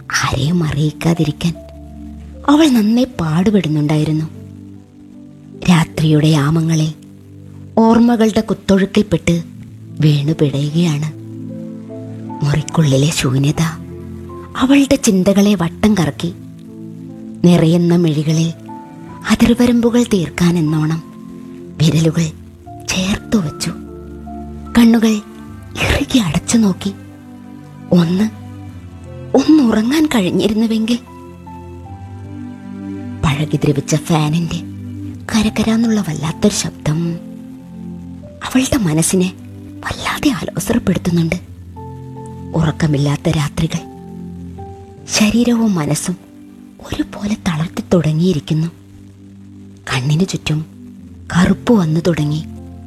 ആരെയും അറിയിക്കാതിരിക്കാൻ അവൾ നന്നേ പാടുപെടുന്നുണ്ടായിരുന്നു രാത്രിയുടെ യാമങ്ങളിൽ ഓർമ്മകളുടെ കുത്തൊഴുക്കിൽപ്പെട്ട് വീണു പിടയുകയാണ് മുറിക്കുള്ളിലെ ശൂന്യത അവളുടെ ചിന്തകളെ വട്ടം കറക്കി നിറയുന്ന മിഴികളിൽ അതിർവരമ്പുകൾ തീർക്കാനെന്നോണം വിരലുകൾ ചേർത്തു വച്ചു കണ്ണുകൾ ഇറുകി അടച്ചു നോക്കി ഒന്ന് ഒന്നുറങ്ങാൻ കഴിഞ്ഞിരുന്നുവെങ്കിൽ പഴകി ദ്രവിച്ച ഫാനിന്റെ കരകരാന്നുള്ള വല്ലാത്തൊരു ശബ്ദം അവളുടെ മനസ്സിനെ വല്ലാതെ ആലോസരപ്പെടുത്തുന്നുണ്ട് ഉറക്കമില്ലാത്ത രാത്രികൾ ശരീരവും മനസ്സും ഒരുപോലെ തളർത്തി തുടങ്ങിയിരിക്കുന്നു കണ്ണിനു ചുറ്റും കറുപ്പ് വന്നു തുടങ്ങി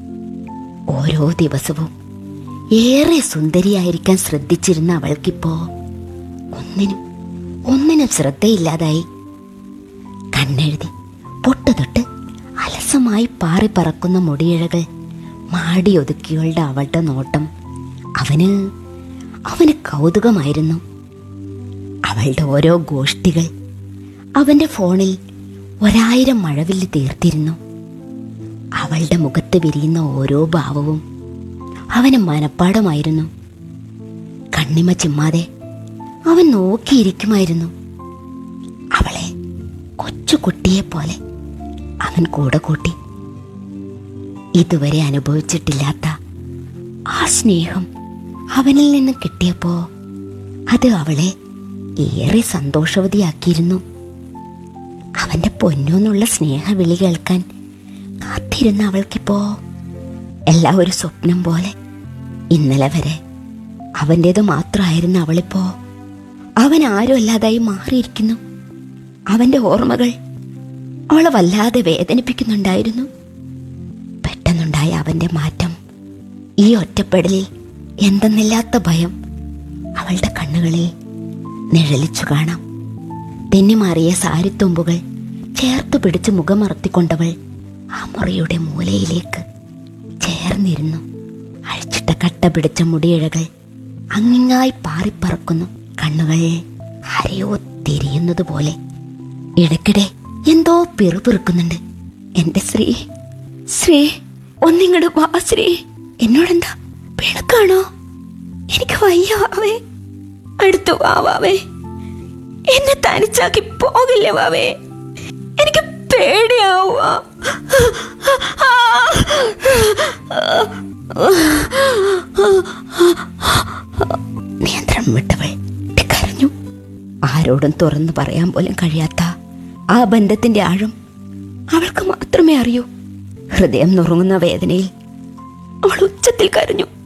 ഓരോ ദിവസവും ഏറെ സുന്ദരിയായിരിക്കാൻ ശ്രദ്ധിച്ചിരുന്ന അവൾക്കിപ്പോ ഒന്നിനും ഒന്നിനും ശ്രദ്ധയില്ലാതായി കണ്ണെഴുതി പൊട്ടുതൊട്ട് അലസമായി പാറി പറക്കുന്ന മുടിയിഴകൾ മാടിയൊതുക്കിയവളുടെ അവളുടെ നോട്ടം അവന് അവന് കൗതുകമായിരുന്നു അവളുടെ ഓരോ ഗോഷ്ഠികൾ അവന്റെ ഫോണിൽ ഒരായിരം മഴവില്ല് തീർത്തിരുന്നു അവളുടെ മുഖത്ത് വിരിയുന്ന ഓരോ ഭാവവും അവന് മനപ്പാടമായിരുന്നു കണ്ണിമ ചിമ്മാതെ അവൻ നോക്കിയിരിക്കുമായിരുന്നു അവളെ കൊച്ചുകുട്ടിയെ പോലെ അവൻ കൂടെ കൂട്ടി ഇതുവരെ അനുഭവിച്ചിട്ടില്ലാത്ത ആ സ്നേഹം അവനിൽ നിന്ന് കിട്ടിയപ്പോ അത് അവളെ ഏറെ സന്തോഷവതിയാക്കിയിരുന്നു അവന്റെ പൊന്നൂന്നുള്ള സ്നേഹവിളി കേൾക്കാൻ കാത്തിരുന്ന അവൾക്കിപ്പോ എല്ലാം ഒരു സ്വപ്നം പോലെ ഇന്നലെ വരെ അവൻ്റേത് മാത്രമായിരുന്നു അവളിപ്പോ അവൻ ആരും അല്ലാതായി മാറിയിരിക്കുന്നു അവന്റെ ഓർമ്മകൾ അവളെ വല്ലാതെ വേദനിപ്പിക്കുന്നുണ്ടായിരുന്നു പെട്ടെന്നുണ്ടായ അവന്റെ മാറ്റം ഈ ഒറ്റപ്പെടലിൽ എന്തെന്നില്ലാത്ത ഭയം അവളുടെ കണ്ണുകളിൽ നിഴലിച്ചു കാണാം തെന്നിമാറിയ സാരിത്തുമ്പുകൾ ചേർത്തു പിടിച്ച് മുഖമറത്തിക്കൊണ്ടവൾ ആ മുറിയുടെ മൂലയിലേക്ക് ചേർന്നിരുന്നു അഴിച്ചിട്ട കട്ട പിടിച്ച മുടിയിഴകൾ അങ്ങിങ്ങായി പാറിപ്പറക്കുന്നു കണ്ണുകൾ ആരെയോ തിരിയുന്നത് പോലെ ഇടയ്ക്കിടെ എന്തോ പിറുപിറുക്കുന്നുണ്ട് എന്റെ ശ്രീ ശ്രീ ഒന്നിങ്ങട് വാ ശ്രീ എന്നോടെന്താ പിണക്കാണോ എനിക്ക് വയ്യ വാവേ അടുത്തു വാ വാവേ എന്നെ തനിച്ചാക്കി പോകില്ലേ വാവേ എനിക്ക് പേടിയാവുക നിയന്ത്രണം വിട്ടവൾ കരഞ്ഞു ആരോടും തുറന്നു പറയാൻ പോലും കഴിയാത്ത ആ ബന്ധത്തിന്റെ ആഴം അവൾക്ക് മാത്രമേ അറിയൂ ഹൃദയം നുറുങ്ങുന്ന വേദനയിൽ അവൾ ഉച്ചത്തിൽ കരഞ്ഞു